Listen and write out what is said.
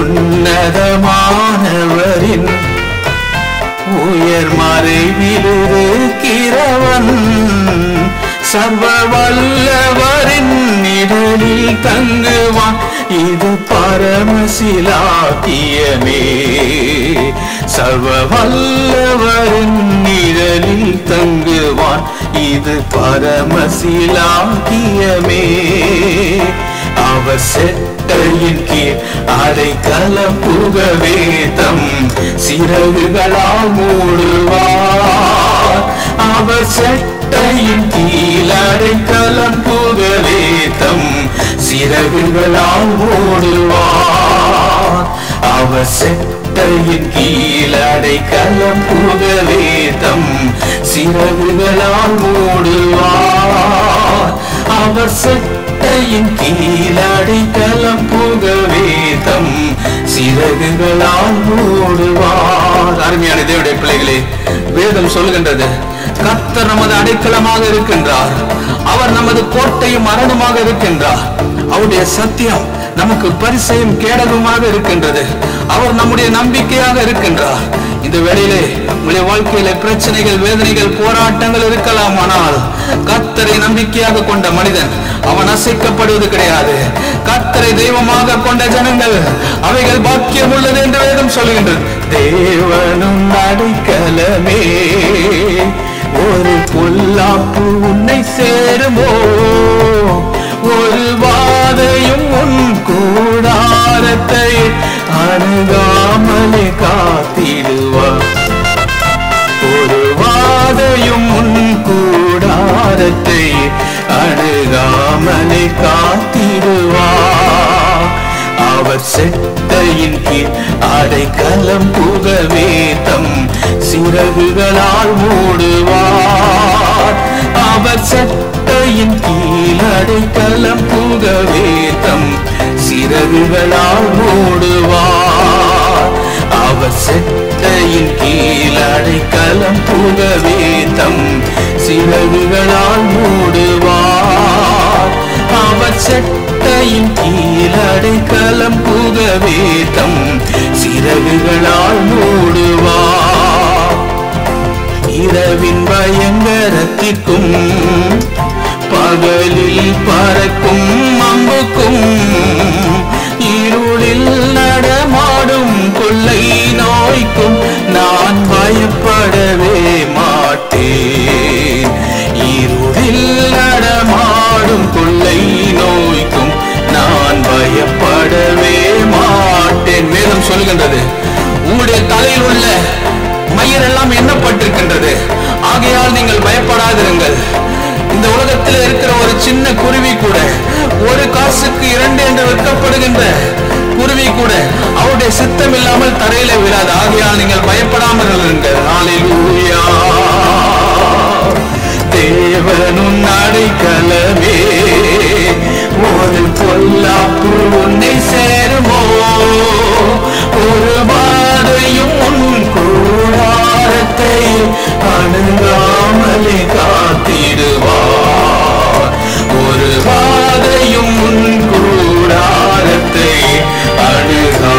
உன்னதமானவரின் உயர் மறைவில் இருக்கிறவன் சர்வ வல்லவரின் நிழலில் தங்குவான் இது பரமசிலாக்கியமே சர்வ வல்லவரின் நிழலில் தங்குவான் இது பரமசிலாக்கியமே அவர் செட்டையின் கீழ் அடைக்கலம் புகவே தம் சிறகுகளால் மூடுவார் அவர் செட்டையின் கீழ் அடைக்கலம் புகவே தம் சிறகுகளால் மூடுவார் அவர் செட்டையின் கீழ் அடைக்கலம் புகவே தம் சிறகுகளால் மூடுவார் அவர் செட்டையின் கீழ் அடைக்கலம் புகவே தம் சிறகுகளால் மூடுவார் அருமையான தேவடைய பிள்ளைகளே வேதம் சொல்லுகின்றது கர்த்தர் நமது அடைக்கலமாக இருக்கின்றார் அவர் நமது கோட்டையும் மரணமாக இருக்கின்றார் அவருடைய சத்தியம் நமக்கு பரிசையும் கேடகமாக இருக்கின்றது அவர் நம்முடைய நம்பிக்கையாக இருக்கின்றார் இந்த வேளையிலே உங்களுடைய வாழ்க்கையில பிரச்சனைகள் வேதனைகள் போராட்டங்கள் இருக்கலாம் ஆனால் கத்தரை நம்பிக்கையாக கொண்ட மனிதன் அவன் அசைக்கப்படுவது கிடையாது கத்தரை தெய்வமாக கொண்ட ஜனங்கள் அவைகள் பாக்கியம் உள்ளது என்று வேதம் சொல்கின்றது தேவனும் அடைக்கலமே ஒரு பொல்லாப்பு உன்னை சேருமோ ஒரு வாதையும் உன் கூடாரத்தை அணுகாமலே காத்திடுவார் ஒரு வாதையும் உன் கூடாரத்தை அணுகாமலே காத்திடுவார் அவர் செட்டையின் கீழ் அடைக்கலம் புகவே தம் சிறகுகளால் மூடுவார் அவர் செட்டையின் கீழ் அடைக்கலம் புகவே தம் சிறகுகளால் மூடுவார் அவர் செட்டையின் கீழ் அடைக்கலம் புகவே தம் சிறகுகளால் மூடுவார் அவர் செட்டையின் கீழ் அடைக்கலம் புகவே தம் சிறகுகளால் மூடுவார் இரவின் பயங்கரத்திற்கும் பகலில் பறக்கும் அம்புக்கும் இருளில் நடமாடும் கொள்ளை நோய்க்கும் நான் பயப்படவே மாட்டேன் இருளில் நடமாடும் கொள்ளை நோய்க்கும் நான் பயப்படவே மாட்டேன் வேதம் சொல்கின்றது உங்களுடைய தலையில் உள்ள மயிரெல்லாம் எண்ணப்பட்டிருக்கின்றது ஆகையால் நீங்கள் பயப்படாதிருங்கள் இந்த உலகத்தில் இருக்கிற ஒரு சின்ன குருவி கூட ஒரு காசுக்கு இரண்டு என்று விற்கப்படுகின்ற குருவி கூட அவருடைய சித்தம் இல்லாமல் தரையில விழாது ஆகையால் நீங்கள் பயப்படாமல் இருங்கள் ஹalleluya தேவனும் அடைக்கலமே ஒரு பொல்லாப்பு உன்னை சேருமோ ஒரு பாதையும் உன் கூடாரத்தை அணுகாமலே காத்திடுவார் ஒரு பாதையும் உன் கூடாரத்தை அணுகா